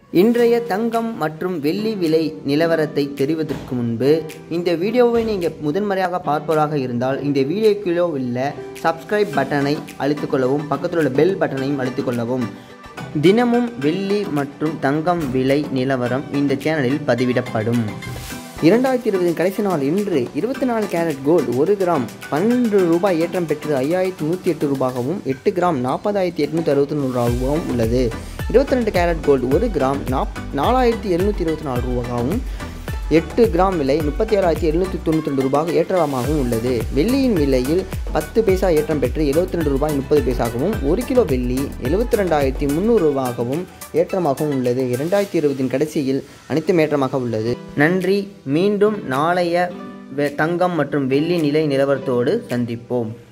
இன்றைய தங்கம் மற்றும் வெள்ளி விலை நிலவரத்தை தெரிவதற்கு முன்பு இந்த வீடியோவை நீங்கள் முதன்முறையாக பார்ப்பவராக இருந்தால் இந்த வீடியோக்குள்ளே உள்ள சப்ஸ்கிரைப் பட்டனை அழுத்திக்கொள்ளவும் பக்கத்தில் உள்ள பெல் பட்டனையும் அழுத்திக்கொள்ளவும் தினமும் வெள்ளி மற்றும் தங்கம் விலை நிலவரம் இந்த சேனலில் பதிவிடப்படும் இரண்டாயிரத்தி இருபதின் கடைசி நாள் இன்று இருபத்தி நாலு கேரட் கோல்டு ஒரு கிராம் பன்னெண்டு ரூபாய் ஏற்றம் பெற்று ஐயாயிரத்தி நூற்றி எட்டு ரூபாகவும் எட்டு கிராம் நாற்பதாயிரத்தி எட்நூற்றி அறுபத்தி நூறு ரூபாவும் உள்ளது இருபத்தி ரெண்டு கேரட் கோல்டு ஒரு கிராம் நாப் நாலாயிரத்தி எழுநூற்றி இருபத்தி நாலு ரூபாகவும் எட்டு கிராம் விலை முப்பத்தி ஏழாயிரத்தி எழுநூற்றி தொண்ணூற்றி ரெண்டு ரூபாய் ஏற்றமாகவும் உள்ளது வெள்ளியின் விலையில் பத்து பைசா ஏற்றம் பெற்று எழுபத்தி ரெண்டு ரூபாய் முப்பது பைசாகவும் ஒரு கிலோ வெள்ளி எழுபத்தி ரெண்டாயிரத்தி முந்நூறு ரூபாகவும் ஏற்றமாகவும் உள்ளது இரண்டாயிரத்தி இருபதின் கடைசியில் அனைத்தும் ஏற்றமாக உள்ளது நன்றி மீண்டும் நாளைய வெ- தங்கம் மற்றும் வெள்ளி நிலை நிலவரத்தோடு சந்திப்போம்